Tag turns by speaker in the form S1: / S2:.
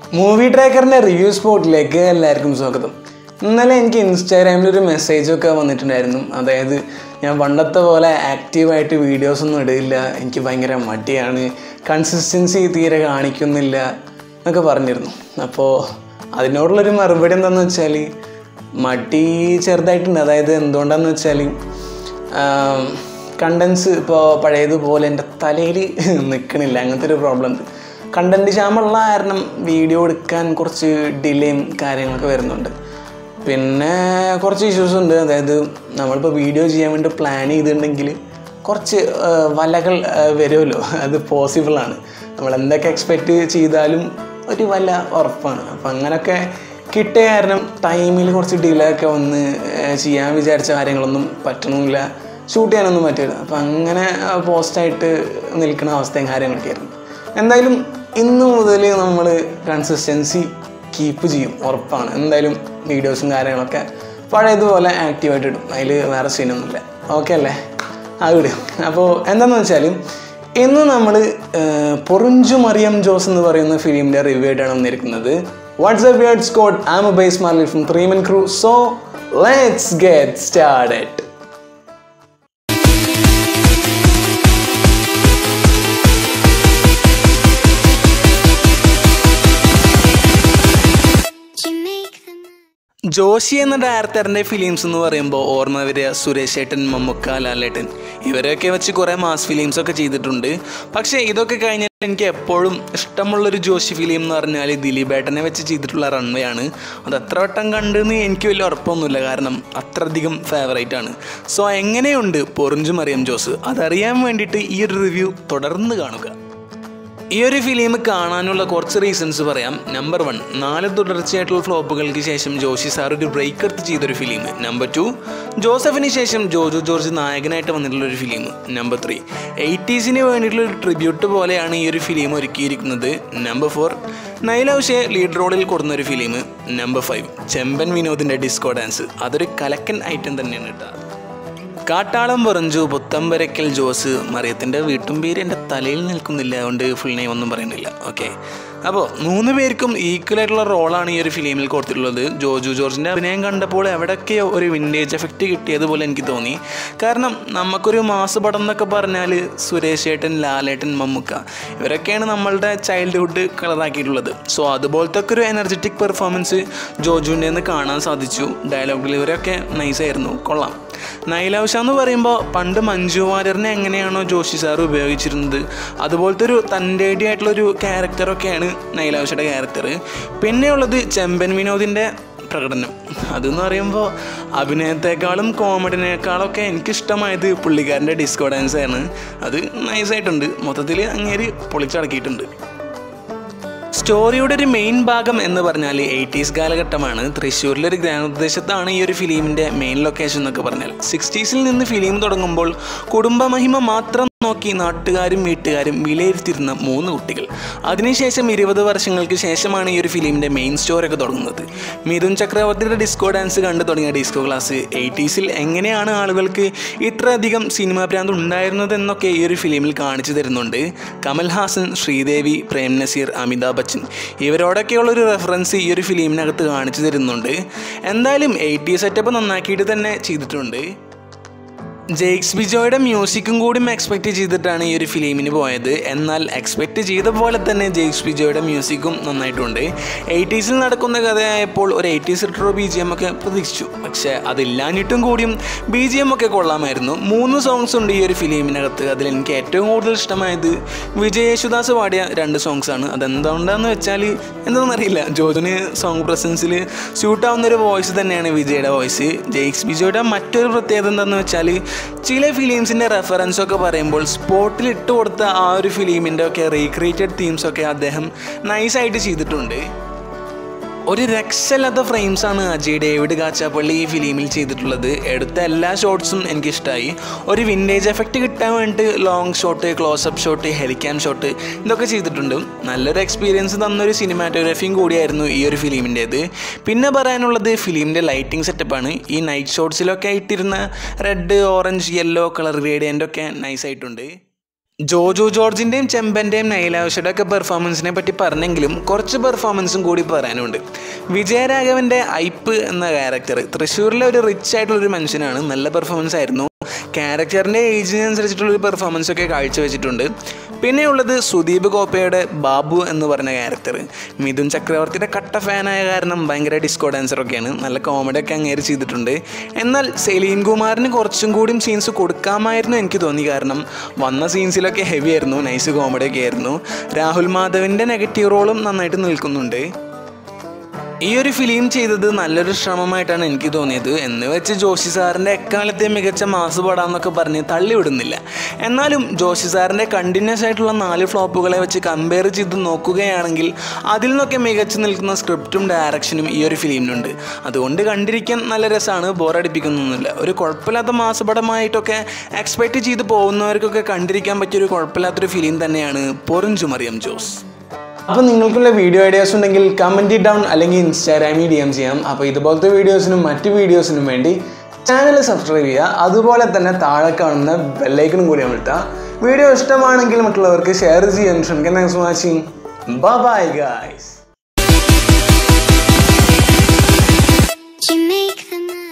S1: Movie ട്രാക്കറിൻ്റെ review സ്പോട്ടിലേക്ക് എല്ലാവർക്കും സ്വാഗതം ഇന്നലെ എനിക്ക് ഇൻസ്റ്റാഗ്രാമിൽ ഒരു മെസ്സേജൊക്കെ വന്നിട്ടുണ്ടായിരുന്നു അതായത് ഞാൻ പണ്ടത്തെ പോലെ ആക്റ്റീവായിട്ട് വീഡിയോസ് ഒന്നും ഇടില്ല എനിക്ക് ഭയങ്കര മടിയാണ് കൺസിസ്റ്റൻസി തീരെ കാണിക്കുന്നില്ല എന്നൊക്കെ പറഞ്ഞിരുന്നു അപ്പോൾ അതിനോടുള്ളൊരു മറുപടി എന്താണെന്ന് വെച്ചാൽ മടി ചെറുതായിട്ടുണ്ട് അതായത് എന്തുകൊണ്ടാന്ന് വെച്ചാൽ കണ്ടൻസ് ഇപ്പോൾ പഴയതുപോലെ എൻ്റെ തലയിൽ നിൽക്കണില്ല അങ്ങനത്തെ ഒരു പ്രോബ്ലം ഉണ്ട് കണ്ടൻറ്റ് ക്ഷാമുള്ള കാരണം വീഡിയോ എടുക്കാൻ കുറച്ച് ഡിലേയും കാര്യങ്ങളൊക്കെ വരുന്നുണ്ട് പിന്നെ കുറച്ച് ഇഷ്യൂസ് ഉണ്ട് അതായത് നമ്മളിപ്പോൾ വീഡിയോ ചെയ്യാൻ വേണ്ടി പ്ലാൻ ചെയ്തിട്ടുണ്ടെങ്കിൽ കുറച്ച് ആ, വലകൾ ആ, വരുമല്ലോ അത് പോസിബിളാണ് നമ്മൾ എന്തൊക്കെ എക്സ്പെക്റ്റ് ചെയ്താലും ഒരു വല ഉറപ്പാണ് അപ്പം അങ്ങനെയൊക്കെ കിട്ടിയ കാരണം ടൈമിൽ കുറച്ച് ഡിലേ ഒക്കെ വന്ന് ആ, ചെയ്യാൻ വിചാരിച്ച കാര്യങ്ങളൊന്നും പറ്റണമില്ല ഷൂട്ട് ചെയ്യാനൊന്നും പറ്റില്ല അപ്പം അങ്ങനെ പോസ്റ്റായിട്ട് നിൽക്കുന്ന അവസ്ഥയും കാര്യങ്ങളൊക്കെ ആയിരുന്നു എന്തായാലും ഇന്ന് മുതൽ നമ്മൾ കൺസിസ്റ്റൻസി കീപ്പ് ചെയ്യും ഉറപ്പാണ് എന്തായാലും വീഡിയോസും കാര്യങ്ങളൊക്കെ പഴയതുപോലെ ആക്റ്റീവായിട്ട് ഇടും അതിൽ വേറെ സീനൊന്നുമില്ല ഓക്കെ അല്ലേ ആ വിടും അപ്പോൾ എന്താണെന്ന് വെച്ചാൽ ഇന്ന് നമ്മൾ പൊറിഞ്ചു മറിയം ജോസ് എന്ന് പറയുന്ന ഫിലിമിൻ്റെ റിവ്യൂ ആയിട്ടാണ് വന്നിരിക്കുന്നത് what's up word squad I'm base Marley from three men crew so let's get started
S2: You make them.
S1: Joshi എന്ന ഡയറക്ടറിൻ്റെ ഫിലിംസ് എന്ന് പറയുമ്പോൾ ഓർമ്മ വരിക സുരേഷ് ഏട്ടൻ മമ്മൂക്ക ലാലേട്ടൻ ഇവരൊക്കെ വെച്ച് കുറേ മാസ് ഫിലിംസ് ഒക്കെ ചെയ്തിട്ടുണ്ട് പക്ഷേ ഇതൊക്കെ കഴിഞ്ഞാൽ എനിക്ക് എപ്പോഴും ഇഷ്ടമുള്ളൊരു ജോഷി ഫിലിം എന്ന് പറഞ്ഞാൽ ദിലീപേട്ടനെ വെച്ച് ചെയ്തിട്ടുള്ള റൺവേ ആണ് അത് എത്ര വട്ടം കണ്ടെന്ന് എനിക്ക് വലിയ ഉറപ്പൊന്നുമില്ല കാരണം അത്രയധികം ഫേവറേറ്റ് ആണ് സോ എങ്ങനെയുണ്ട് പൊറിഞ്ചു മറിയം ജോസ് അതറിയാൻ വേണ്ടിയിട്ട് ഈ ഒരു റിവ്യൂ തുടർന്ന് കാണുക ഈ ഒരു ഫിലിം കാണാനുള്ള കുറച്ച് റീസൺസ് പറയാം നമ്പർ വൺ നാല് തുടർച്ചയായിട്ടുള്ള ഫ്ലോപ്പുകൾക്ക് ശേഷം ജോഷി സാർ ഒരു ബ്രേക്ക് എടുത്ത് ചെയ്തൊരു ഫിലിം നമ്പർ ടു ജോസഫിന് ശേഷം ജോജു ജോർജ് നായകനായിട്ട് വന്നിട്ടുള്ള ഒരു ഫിലിം നമ്പർ ത്രീ എയ്റ്റീസിന് വേണ്ടിയിട്ടുള്ള ഒരു ട്രിബ്യൂട്ട് പോലെയാണ് ഈ ഒരു ഫിലിം ഒരുക്കിയിരിക്കുന്നത് നമ്പർ ഫോർ നൈലൗഷെ ലീഡ് റോളിൽ കൊടുക്കുന്ന ഒരു ഫിലിം നമ്പർ ഫൈവ് ചെമ്പൻ വിനോദിൻ്റെ ഡിസ്കോ ഡാൻസ് അതൊരു കലക്കൻ ഐറ്റം തന്നെയാണ് കേട്ടോ കാട്ടാളം പറഞ്ഞു പുത്തമ്പരക്കൽ ജോസ് മറിയത്തിൻ്റെ വീട്ടും പേര് എൻ്റെ തലയിൽ നിൽക്കുന്നില്ല അതുകൊണ്ട് ഫുൾ നെയിം ഒന്നും പറയുന്നില്ല ഓക്കെ അപ്പോൾ മൂന്ന് പേർക്കും ഈക്വൽ ആയിട്ടുള്ള റോളാണ് ഈ ഒരു ഫിലിമിൽ കൊടുത്തിട്ടുള്ളത് ജോജു ജോർജിൻ്റെ അഭിനയം കണ്ടപ്പോൾ എവിടെയൊക്കെയോ ഒരു വിൻറ്റേജ് എഫക്റ്റ് കിട്ടിയതുപോലെ എനിക്ക് തോന്നി കാരണം നമുക്കൊരു മാസ് പടം എന്നൊക്കെ പറഞ്ഞാൽ സുരേഷ് ഏട്ടൻ ലാലേട്ടൻ മമ്മൂക്ക ഇവരൊക്കെയാണ് നമ്മളുടെ ചൈൽഡ്ഹുഡ് കളറാക്കിയിട്ടുള്ളത് സോ അതുപോലത്തെ ഒക്കെ ഒരു എനർജറ്റിക് പെർഫോമൻസ് ജോജുവിൻ്റെ നിന്ന് കാണാൻ സാധിച്ചു ഡയലോഗ് ഡെലിവറിയൊക്കെ നൈസായിരുന്നു കൊള്ളാം നൈലാവശ്യ എന്ന് പറയുമ്പോൾ പണ്ട് മഞ്ജു വാര്യറിനെ എങ്ങനെയാണോ ജോഷി സാർ ഉപയോഗിച്ചിരുന്നത് അതുപോലത്തെ ഒരു തൻ്റെ ആയിട്ടുള്ളൊരു ക്യാരക്ടറൊക്കെയാണ് നൈലാവശ്യയുടെ ക്യാരക്ടർ പിന്നെയുള്ളത് ചെമ്പൻ വിനോദിൻ്റെ പ്രകടനം അതെന്ന് പറയുമ്പോൾ അഭിനയത്തെക്കാളും കോമഡിനേക്കാളൊക്കെ എനിക്കിഷ്ടമായത് പുള്ളിക്കാരൻ്റെ ഡിസ്കോ ഡാൻസ് ആണ് അത് നൈസായിട്ടുണ്ട് മൊത്തത്തിൽ അങ്ങേര് പൊളിച്ചടക്കിയിട്ടുണ്ട് സ്റ്റോറിയുടെ ഒരു മെയിൻ ഭാഗം എന്ന് പറഞ്ഞാൽ എയ്റ്റീസ് കാലഘട്ടമാണ് തൃശ്ശൂരിലെ ഒരു ഗ്രാമപ്രദേശത്താണ് ഈ ഒരു ഫിലിമിൻ്റെ മെയിൻ ലൊക്കേഷൻ എന്നൊക്കെ പറഞ്ഞാൽ സിക്സ്റ്റീസിൽ നിന്ന് ഫിലിം തുടങ്ങുമ്പോൾ കുടുംബമഹിമ മാത്രം നോക്കി നാട്ടുകാരും വീട്ടുകാരും വിലയിരുത്തിയിരുന്ന മൂന്ന് കുട്ടികൾ അതിനുശേഷം ഇരുപത് വർഷങ്ങൾക്ക് ശേഷമാണ് ഈ ഒരു ഫിലിമിൻ്റെ മെയിൻ സ്റ്റോറിയൊക്കെ തുടങ്ങുന്നത് മിഥുൻ ചക്രവർത്തിയുടെ ഡിസ്കോ ഡാൻസ് കണ്ടു തുടങ്ങിയ ഡിസ്കോ ക്ലാസ് എയ്റ്റീസിൽ എങ്ങനെയാണ് ആളുകൾക്ക് ഇത്രയധികം സിനിമാ ഭ്രാന്ത് ഉണ്ടായിരുന്നത് എന്നൊക്കെ ഈ ഒരു ഫിലിമിൽ കാണിച്ചു തരുന്നുണ്ട് കമൽഹാസൻ ശ്രീദേവി പ്രേം നസീർ അമിതാഭ് ബച്ചൻ ഇവരോടൊക്കെയുള്ള ഒരു റെഫറൻസ് ഈ ഒരു ഫിലിമിനകത്ത് കാണിച്ചു തരുന്നുണ്ട് എന്തായാലും എയ്റ്റി സെറ്റപ്പ് നന്നാക്കിയിട്ട് തന്നെ ചെയ്തിട്ടുണ്ട് ജെയ്ക്സ് ബിജോയുടെ മ്യൂസിക്കും കൂടി എക്സ്പെക്റ്റ് ചെയ്തിട്ടാണ് ഈ ഒരു ഫിലിമിന് പോയത് എന്നാൽ എക്സ്പെക്റ്റ് ചെയ്ത പോലെ തന്നെ ജെയ്ക്സ് ബിജോയുടെ മ്യൂസിക്കും നന്നായിട്ടുണ്ട് എയ്റ്റീസിൽ നടക്കുന്ന കഥയായപ്പോൾ ഒരു eighties retro B G M ഒക്കെ പ്രതീക്ഷിച്ചു പക്ഷേ അതില്ലാഞ്ഞിട്ടും കൂടിയും ബി ജി എം ഒക്കെ കൊള്ളാമായിരുന്നു മൂന്ന് സോങ്സ് ഉണ്ട് ഈ ഒരു ഫിലിമിനകത്ത് അതിൽ എനിക്ക് ഏറ്റവും കൂടുതൽ ഇഷ്ടമായത് വിജയ് യേശുദാസ് പാടിയ രണ്ട് സോങ്സ് ആണ് അതെന്തുകൊണ്ടാന്ന് വെച്ചാൽ എന്താണെന്നറിയില്ല ജോജന് സോങ് പ്രസൻസിൽ സ്യൂട്ടാവുന്ന ഒരു വോയിസ് തന്നെയാണ് വിജയുടെ വോയിസ് ജെയ്ക്സ് ബിജോയുടെ മറ്റൊരു പ്രത്യേകത എന്താണെന്ന് വെച്ചാൽ ചില ഫിലിംസിൻ്റെ റെഫറൻസ് ഒക്കെ പറയുമ്പോൾ സ്പോട്ടിൽ ഇട്ട് കൊടുത്ത ആ ഒരു ഫിലിമിൻ്റെ ഒക്കെ റീക്രിയേറ്റഡ് തീംസ് ഒക്കെ അദ്ദേഹം നൈസായിട്ട് ചെയ്തിട്ടുണ്ട് ഒരു രക്ഷയില്ലാത്ത ഫ്രെയിംസ് ആണ് അജയ് ഡേവിഡ് കാച്ചാപ്പള്ളി ഈ ഫിലിമിൽ ചെയ്തിട്ടുള്ളത് എടുത്ത എല്ലാ ഷോട്ട്സും എനിക്കിഷ്ടമായി ഒരു വിൻറ്റേജ് എഫക്റ്റ് കിട്ടാൻ വേണ്ടി long shot closeup shot helicam shot ഇതൊക്കെ ചെയ്തിട്ടുണ്ട് നല്ലൊരു എക്സ്പീരിയൻസ് തന്നൊരു സിനിമാറ്റോഗ്രഫിയും കൂടിയായിരുന്നു ഈ ഒരു ഫിലിമിൻ്റേത് പിന്നെ പറയാനുള്ളത് ഫിലിമിൻ്റെ ലൈറ്റിംഗ് സെറ്റപ്പാണ് ഈ നൈറ്റ് ഷോട്ട്സിലൊക്കെ ഇട്ടിരുന്ന red orange yellow colour gradient ഒക്കെ നൈസായിട്ടുണ്ട് ജോജു ജോർജിൻ്റെയും ചെമ്പൻ്റെയും നൈലാവശ്യയുടെ ഒക്കെ പെർഫോമൻസിനെ പറ്റി പറഞ്ഞെങ്കിലും കുറച്ച് പെർഫോമൻസും കൂടി പറയാനുണ്ട് വിജയരാഘവൻ്റെ ഐപ്പ് എന്ന ക്യാരക്ടർ തൃശ്ശൂരിലെ ഒരു റിച്ച് ആയിട്ടുള്ള ഒരു മനുഷ്യനാണ് നല്ല പെർഫോമൻസ് ആയിരുന്നു ക്യാരക്ടറിൻ്റെ ഏജിനനുസരിച്ചിട്ടുള്ളൊരു പെർഫോമൻസ് ഒക്കെ കാഴ്ചവെച്ചിട്ടുണ്ട് പിന്നെയുള്ളത് സുദീപ് ഗോപ്പയുടെ ബാബു എന്ന് പറഞ്ഞ ക്യാരക്ടർ മിഥുൻ ചക്രവർത്തിയുടെ കട്ട ഫാനായ കാരണം ഭയങ്കര ഡിസ്കോ ഡാൻസറൊക്കെയാണ് നല്ല കോമഡി ഒക്കെ അങ്ങേര് ചെയ്തിട്ടുണ്ട് എന്നാൽ സെലീൻ കുമാറിന് കുറച്ചും കൂടിയും സീൻസ് കൊടുക്കാമായിരുന്നു എനിക്ക് തോന്നി കാരണം വന്ന സീൻസിലൊക്കെ ഹെവി ആയിരുന്നു നൈസ് കോമഡി ഒക്കെ ആയിരുന്നു രാഹുൽ മാധവിൻ്റെ നെഗറ്റീവ് റോളും നന്നായിട്ട് നിൽക്കുന്നുണ്ട് ഈ ഒരു ഫിലിം ചെയ്തത് നല്ലൊരു ശ്രമമായിട്ടാണ് എനിക്ക് തോന്നിയത് എന്ന് വെച്ച് ജോഷി സാറിൻ്റെ എക്കാലത്തെ മികച്ച മാസ് പടാന്നൊക്കെ പറഞ്ഞ് തള്ളിവിടുന്നില്ല എന്നാലും ജോഷി സാറിൻ്റെ കണ്ടിന്യൂസ് ആയിട്ടുള്ള നാല് ഫ്ലോപ്പുകളെ വെച്ച് കമ്പയർ ചെയ്ത് നോക്കുകയാണെങ്കിൽ അതിൽ നിന്നൊക്കെ മികച്ചു നിൽക്കുന്ന സ്ക്രിപ്റ്റും ഡയറക്ഷനും ഈ ഒരു ഫിലിമിനുണ്ട് അതുകൊണ്ട് കണ്ടിരിക്കാൻ നല്ല രസമാണ് ബോറടിപ്പിക്കുന്നൊന്നുമില്ല ഒരു കുഴപ്പമില്ലാത്ത മാസപടമായിട്ടൊക്കെ എക്സ്പെക്റ്റ് ചെയ്ത് പോകുന്നവർക്കൊക്കെ കണ്ടിരിക്കാൻ പറ്റിയൊരു കുഴപ്പമില്ലാത്തൊരു ഫിലിം തന്നെയാണ് പൊറിഞ്ചുമറിയം ജോസ് അപ്പോൾ നിങ്ങൾക്കുള്ള വീഡിയോ ഐഡിയാസ് ഉണ്ടെങ്കിൽ കമൻറ്റ് ഡൗൺ അല്ലെങ്കിൽ ഇൻസ്റ്റാഗ്രാമിൽ ഡി എം ചെയ്യാം അപ്പോൾ ഇതുപോലത്തെ വീഡിയോസിനും മറ്റ് വീഡിയോസിനും വേണ്ടി ചാനൽ സബ്സ്ക്രൈബ് ചെയ്യുക അതുപോലെ തന്നെ താഴെ കാണുന്ന ബെല്ലൈക്കണും കൂടി അമർത്തുക വീഡിയോ ഇഷ്ടമാണെങ്കിൽ മറ്റുള്ളവർക്ക് ഷെയർ ചെയ്യാൻ ശ്രമിക്കാം thanks for watching bye guys
S2: You make the night